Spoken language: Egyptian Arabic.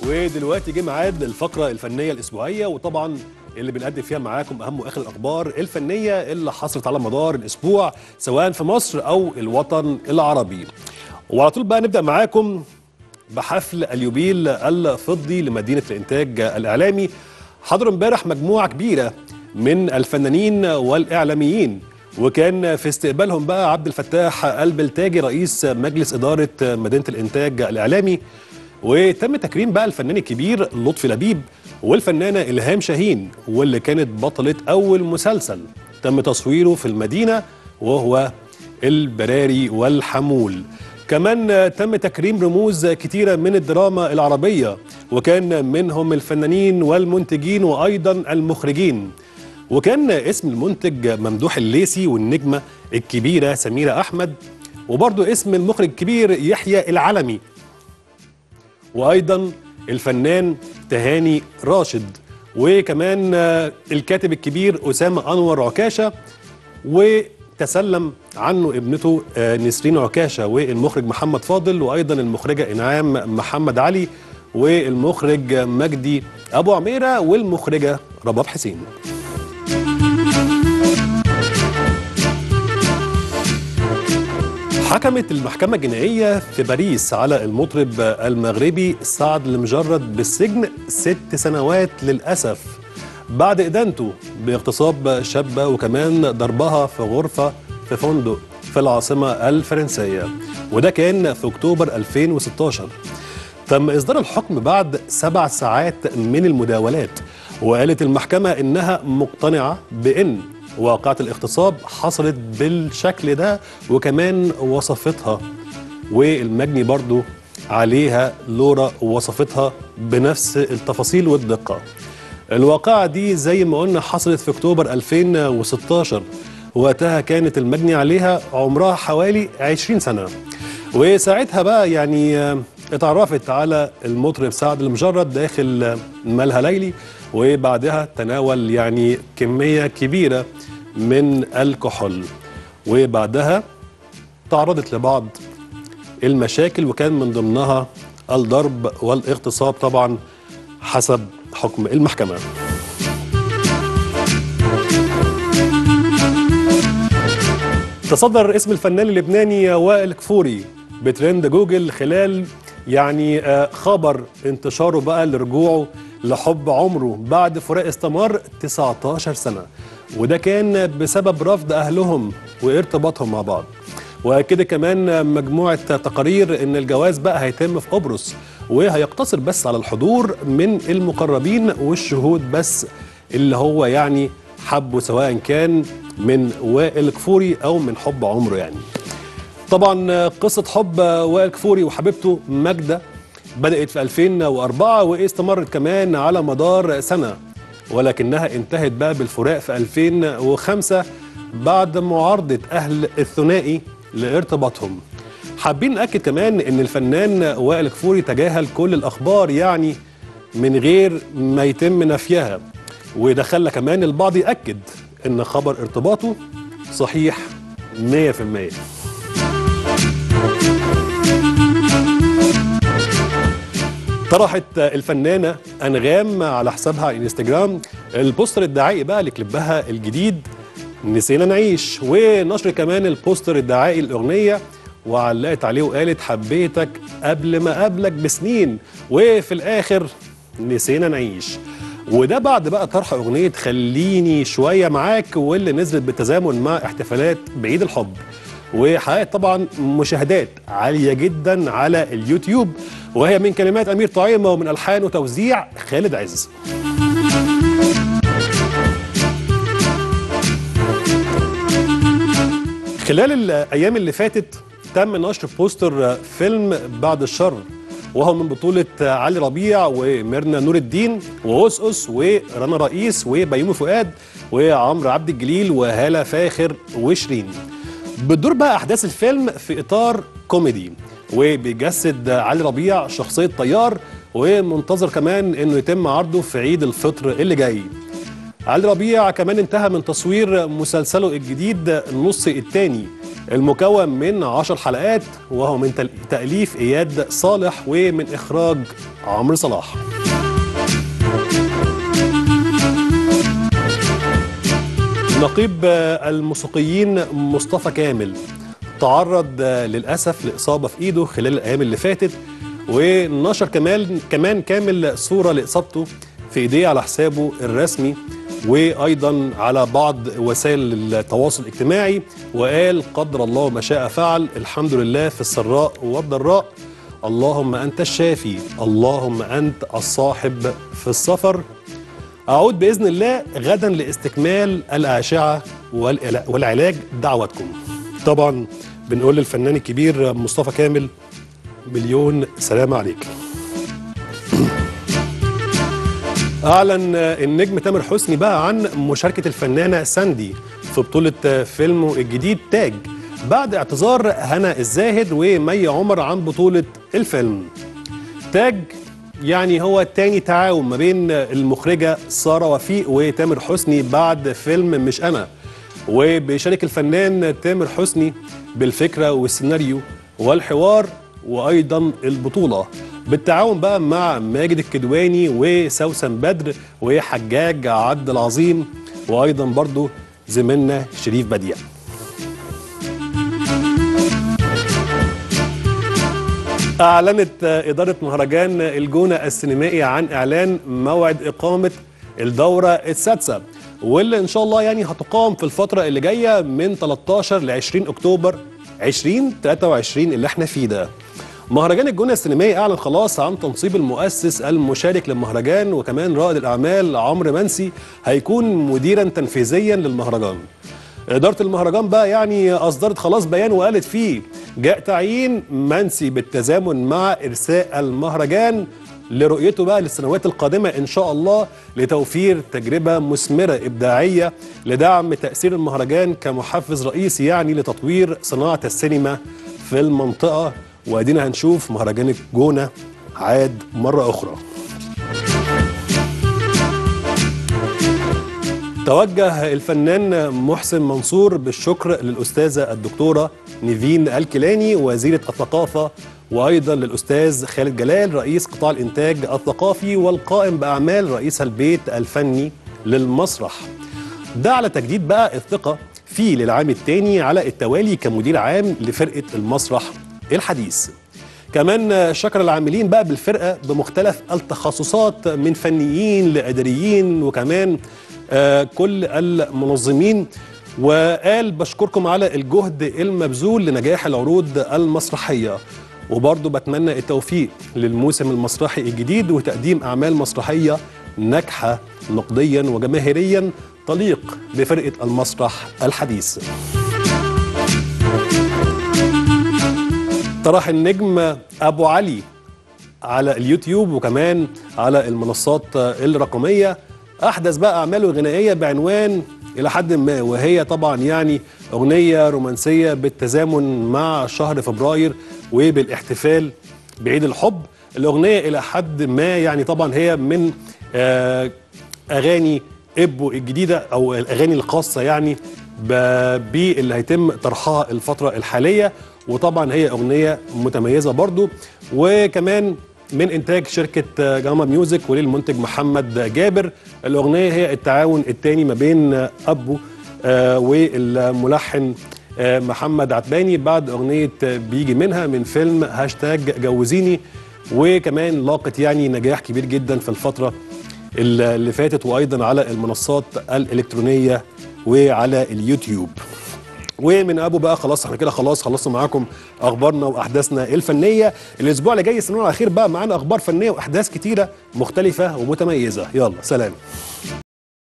ودلوقتي جه ميعاد الفقره الفنيه الاسبوعيه وطبعا اللي بنقدم فيها معاكم اهم واخر الاخبار الفنيه اللي حصلت على مدار الاسبوع سواء في مصر او الوطن العربي. وعلى طول بقى نبدا معاكم بحفل اليوبيل الفضي لمدينه الانتاج الاعلامي حضروا امبارح مجموعه كبيره من الفنانين والاعلاميين وكان في استقبالهم بقى عبد الفتاح البلتاجي رئيس مجلس اداره مدينه الانتاج الاعلامي وتم تكريم بقى الفنان الكبير لطفي لبيب والفنانه الهام شاهين واللي كانت بطله اول مسلسل تم تصويره في المدينه وهو البراري والحمول كمان تم تكريم رموز كتيرة من الدراما العربية وكان منهم الفنانين والمنتجين وأيضا المخرجين وكان اسم المنتج ممدوح الليسي والنجمة الكبيرة سميرة أحمد وبرضه اسم المخرج الكبير يحيى العلمي وأيضا الفنان تهاني راشد وكمان الكاتب الكبير أسامة أنور عكاشة وتسلم عنه ابنته نسرين عكاشة والمخرج محمد فاضل وأيضا المخرجة إنعام محمد علي والمخرج مجدي أبو عميرة والمخرجة رباب حسين حكمت المحكمة الجنائية في باريس على المطرب المغربي سعد المجرد بالسجن ست سنوات للأسف بعد إدانته باغتصاب شابة وكمان ضربها في غرفة في فندق في العاصمة الفرنسية وده كان في أكتوبر 2016 تم إصدار الحكم بعد سبع ساعات من المداولات وقالت المحكمة إنها مقتنعة بإن واقعة الاغتصاب حصلت بالشكل ده وكمان وصفتها والمجني برضو عليها لورا وصفتها بنفس التفاصيل والدقة الواقعة دي زي ما قلنا حصلت في أكتوبر 2016 وقتها كانت المجني عليها عمرها حوالي 20 سنة وساعتها بقى يعني اتعرفت على المطرب سعد المجرد داخل مالها ليلي وبعدها تناول يعني كمية كبيرة من الكحول وبعدها تعرضت لبعض المشاكل وكان من ضمنها الضرب والاغتصاب طبعا حسب حكم المحكمة تصدر اسم الفنان اللبناني وائل كفوري بترند جوجل خلال يعني خبر انتشاره بقى لرجوعه لحب عمره بعد فراق استمر 19 سنة وده كان بسبب رفض أهلهم وارتباطهم مع بعض وكده كمان مجموعة تقارير إن الجواز بقى هيتم في قبرص وهيقتصر بس على الحضور من المقربين والشهود بس اللي هو يعني حبه سواء كان من وائل كفوري أو من حب عمره يعني طبعا قصة حب وائل كفوري وحبيبته ماجدة بدأت في 2004 واستمرت كمان على مدار سنة ولكنها انتهت بقى بالفراق في 2005 بعد معارضة أهل الثنائي لارتباطهم حابين نأكد كمان ان الفنان وائل كفوري تجاهل كل الأخبار يعني من غير ما يتم نفيها وده خلى كمان البعض يأكد ان خبر ارتباطه صحيح 100% طرحت الفنانة أنغام على حسابها على الانستجرام البوستر الدعائي بقى لكليبها الجديد نسينا نعيش ونشر كمان البوستر الدعائي للأغنية وعلقت عليه وقالت حبيتك قبل ما قابلك بسنين وفي الآخر نسينا نعيش وده بعد بقى طرح أغنية خليني شوية معاك واللي نزلت بالتزامن مع احتفالات بعيد الحب وحققت طبعا مشاهدات عالية جدا على اليوتيوب وهي من كلمات أمير طعيمة ومن ألحان وتوزيع خالد عز خلال الأيام اللي فاتت تم نشر بوستر فيلم بعد الشر وهو من بطولة علي ربيع وميرنا نور الدين وأسقس ورنا رئيس وبيومي فؤاد وعمرو عبد الجليل وهالة فاخر وشيرين بتدور بقى احداث الفيلم في اطار كوميدي وبيجسد علي ربيع شخصيه طيار ومنتظر كمان انه يتم عرضه في عيد الفطر اللي جاي علي ربيع كمان انتهى من تصوير مسلسله الجديد النص الثاني المكون من 10 حلقات وهو من تل- تأليف إياد صالح ومن إخراج عمرو صلاح نقيب الموسيقيين مصطفى كامل تعرض للأسف لإصابة في إيده خلال الأيام اللي فاتت ونشر كمان كمان كامل صورة لإصابته في إيديه على حسابه الرسمي وأيضا على بعض وسائل التواصل الاجتماعي وقال قدر الله ما شاء فعل الحمد لله في السراء والضراء اللهم أنت الشافي اللهم أنت الصاحب في السفر أعود بإذن الله غدا لاستكمال الأشعة والعلا- والعلاج دعوتكم طبعا بنقول للفنان الكبير مصطفى كامل مليون سلام عليك أعلن النجم تامر حسني بقى عن مشاركة الفنانة ساندي في بطولة فيلمه الجديد تاج بعد اعتذار هنا الزاهد ومي عمر عن بطولة الفيلم تاج يعني هو تاني تعاون ما بين المخرجة سارة وفيق وتامر حسني بعد فيلم مش أنا وبيشارك الفنان تامر حسني بالفكرة والسيناريو والحوار وأيضا البطولة بالتعاون بقى مع ماجد الكدواني وسوسن بدر وحجاج عبد العظيم وأيضا برضو زميلنا شريف بديع أعلنت إدارة مهرجان الجونة السينمائي عن إعلان موعد إقامة الدورة السادسة واللي إن شاء الله يعني هتقام في الفترة اللي جاية من 13 ل 20 أكتوبر 2023 اللي احنا فيه ده مهرجان الجونة السينمائي أعلن خلاص عن تنصيب المؤسس المشارك للمهرجان وكمان رائد الأعمال عمرو منسي هيكون مديرا تنفيذيا للمهرجان إدارة المهرجان بقى يعني أصدرت خلاص بيان وقالت فيه جاء تعيين منسي بالتزامن مع إرساء المهرجان لرؤيته بقى للسنوات القادمة إن شاء الله لتوفير تجربة مثمرة إبداعية لدعم تأثير المهرجان كمحفز رئيسي يعني لتطوير صناعة السينما في المنطقة وأدينا هنشوف مهرجان الجونة عاد مرة أخرى توجه الفنان محسن منصور بالشكر للأستاذة الدكتورة نيفين الكيلاني وزيرة الثقافة وأيضا للأستاذ خالد جلال رئيس قطاع الإنتاج الثقافي والقائم بأعمال رئيس البيت الفني للمسرح ده على تجديد بقى الثقة فيه للعام الثاني على التوالي كمدير عام لفرقة المسرح الحديث كمان شكر العاملين بقى بالفرقة بمختلف التخصصات من فنيين لإداريين وكمان آه، كل المنظمين وقال بشكركم على الجهد المبذول لنجاح العروض المسرحية وبرضه بتمنى التوفيق للموسم المسرحي الجديد وتقديم أعمال مسرحية ناجحة نقديا وجماهيريا تليق بفرقة المسرح الحديث طرح النجم أبو علي على اليوتيوب وكمان على المنصات الرقمية أحدث بقى أعماله الغنائية بعنوان إلى حد ما وهي طبعا يعني أغنية رومانسية بالتزامن مع شهر فبراير وبالاحتفال بعيد الحب الأغنية إلى حد ما يعني طبعا هي من آه، أغاني إبو الجديدة أو الأغاني الخاصة يعني ب- باللي هيتم طرحها الفترة الحالية وطبعا هي أغنية متميزة برضو وكمان من إنتاج شركة جاما ميوزك وللمنتج محمد جابر الأغنية هي التعاون الثاني ما بين أبو آه، والملحن آه، محمد عتباني بعد أغنية بيجي منها من فيلم هاشتاج جوزيني وكمان لاقت يعني نجاح كبير جدا في الفترة اللي فاتت وأيضا على المنصات الإلكترونية وعلى اليوتيوب ومن ابو بقى خلاص احنا كده خلاص خلصنا معاكم اخبارنا واحداثنا الفنيه الاسبوع اللي جاي استنونا على خير بقى معانا اخبار فنيه واحداث كتيره مختلفه ومتميزه يلا سلام